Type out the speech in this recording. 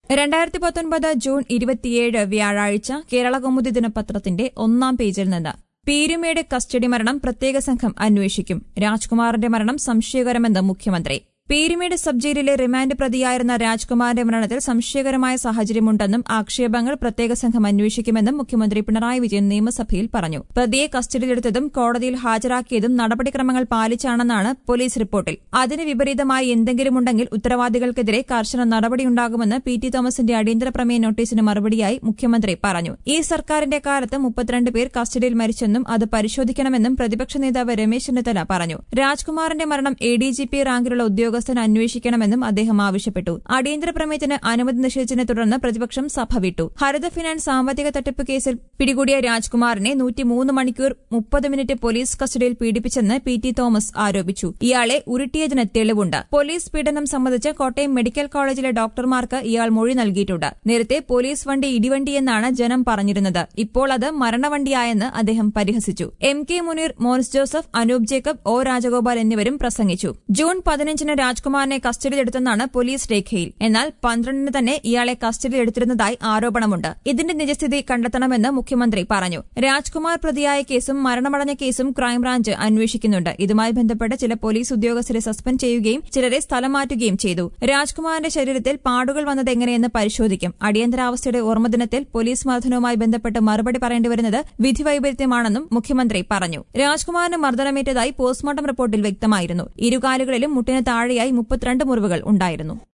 രണ്ടായിരത്തി പത്തൊൻപത് ജൂൺ ഇരുപത്തിയേഴ് വ്യാഴാഴ്ച കേരള കൗമുദി ദിനപത്രത്തിന്റെ ഒന്നാം പേജിൽ നിന്ന് പീരുമേട് കസ്റ്റഡി മരണം പ്രത്യേക സംഘം അന്വേഷിക്കും രാജ്കുമാറിന്റെ മരണം സംശയകരമെന്ന് മുഖ്യമന്ത്രി പീരുമേട് സബ് ജയിലിലെ റിമാൻഡ് പ്രതിയായിരുന്ന രാജ്കുമാറിന്റെ മരണത്തിൽ സംശയകരമായ സാഹചര്യമുണ്ടെന്നും ആക്ഷേപങ്ങൾ പ്രത്യേക സംഘം അന്വേഷിക്കുമെന്നും മുഖ്യമന്ത്രി പിണറായി വിജയൻ നിയമസഭയിൽ പറഞ്ഞു പ്രതിയെ കസ്റ്റഡിയിലെടുത്തതും കോടതിയിൽ ഹാജരാക്കിയതും നടപടിക്രമങ്ങൾ പാലിച്ചാണെന്നാണ് പോലീസ് റിപ്പോർട്ടിൽ അതിന് വിപരീതമായി എന്തെങ്കിലുമുണ്ടെങ്കിൽ ഉത്തരവാദികൾക്കെതിരെ കർശന നടപടിയുണ്ടാകുമെന്ന് പി ടി തോമസിന്റെ അടിയന്തര പ്രമേയ നോട്ടീസിന് മറുപടിയായി മുഖ്യമന്ത്രി പറഞ്ഞു ഈ സർക്കാരിന്റെ കാലത്ത് മുപ്പത്തിരണ്ട് പേർ കസ്റ്റഡിയിൽ മരിച്ചെന്നും അത് പരിശോധിക്കണമെന്നും പ്രതിപക്ഷ നേതാവ് രമേശ് ചെന്നിത്തല പറഞ്ഞു രാജ്കുമാറിന്റെ മരണം എ ഡി ജി പി റാങ്കിലുള്ള ഉദ്യോഗസ്ഥൻ അന്വേഷിക്കണമെന്നും അദ്ദേഹം ആവശ്യപ്പെട്ടു അടിയന്തര പ്രമേയത്തിന് അനുമതി നിഷേധിച്ചതിനെ തുടർന്ന് പ്രതിപക്ഷം സഭ വിട്ടു ഹരിത ഫിനാൻസ് സാമ്പത്തിക തട്ടിപ്പ് കേസിൽ പിടികൂടിയ രാജ്കുമാറിനെ നൂറ്റിമൂന്ന് മണിക്കൂർ മുപ്പത് മിനിറ്റ് പോലീസ് കസ്റ്റഡിയിൽ പീഡിപ്പിച്ചെന്ന് പി ടി തോമസ് ആരോപിച്ചു ഇയാളെ ഉരുട്ടിയതിന് തെളിവുണ്ട് പോലീസ് പീഡനം സംബന്ധിച്ച് കോട്ടയം മെഡിക്കൽ കോളേജിലെ ഡോക്ടർമാർക്ക് ഇയാൾ മൊഴി നൽകിയിട്ടുണ്ട് നേരത്തെ പോലീസ് വണ്ടി ഇടിവണ്ടിയെന്നാണ് ജനം പറഞ്ഞിരുന്നത് ഇപ്പോൾ അത് മരണവണ്ടിയായെന്ന് അദ്ദേഹം പരിഹസിച്ചു M K Muneer Mons Joseph Anoop Jacob O Rajagopal എന്നിവരും പ്രസംഗിച്ചു ജൂൺ പതിനഞ്ചിന് രാജ്കുമാറിനെ കസ്റ്റഡിയിലെടുത്തെന്നാണ് പോലീസ് രേഖയിൽ എന്നാൽ പന്ത്രണ്ടിന് തന്നെ ഇയാളെ കസ്റ്റഡിയിലെടുത്തിരുന്നതായി ആരോപണമുണ്ട് ഇതിന്റെ നിജസ്ഥിതി കണ്ടെത്തണമെന്ന് മുഖ്യമന്ത്രി പറഞ്ഞു രാജ്കുമാർ പ്രതിയായ കേസും മരണമടഞ്ഞ കേസും ക്രൈംബ്രാഞ്ച് അന്വേഷിക്കുന്നുണ്ട് ഇതുമായി ബന്ധപ്പെട്ട് ചില പോലീസ് ഉദ്യോഗസ്ഥരെ സസ്പെൻഡ് ചെയ്യുകയും ചിലരെ സ്ഥലം മാറ്റുകയും ചെയ്തു രാജ്കുമാറിന്റെ ശരീരത്തിൽ പാടുകൾ വന്നത് എങ്ങനെയെന്ന് പരിശോധിക്കും അടിയന്തരാവസ്ഥയുടെ ഓർമ്മദിനത്തിൽ പോലീസ് മർദ്ദനവുമായി ബന്ധപ്പെട്ട് മറുപടി പറയേണ്ടി വരുന്നത് വിധിവൈപര്യത്യമാണെന്നും മുഖ്യമന്ത്രി പറഞ്ഞു രാജ്കുമാറിന് മർദ്ദനമേറ്റതായി പോസ്റ്റ്മോർട്ടം റിപ്പോർട്ടിൽ വ്യക്തമായിരുന്നു ഇരുകാലുകളിലും മുട്ടിന് താഴെയായി മുപ്പത്തിരണ്ട് മുറിവുകൾ ഉണ്ടായിരുന്നു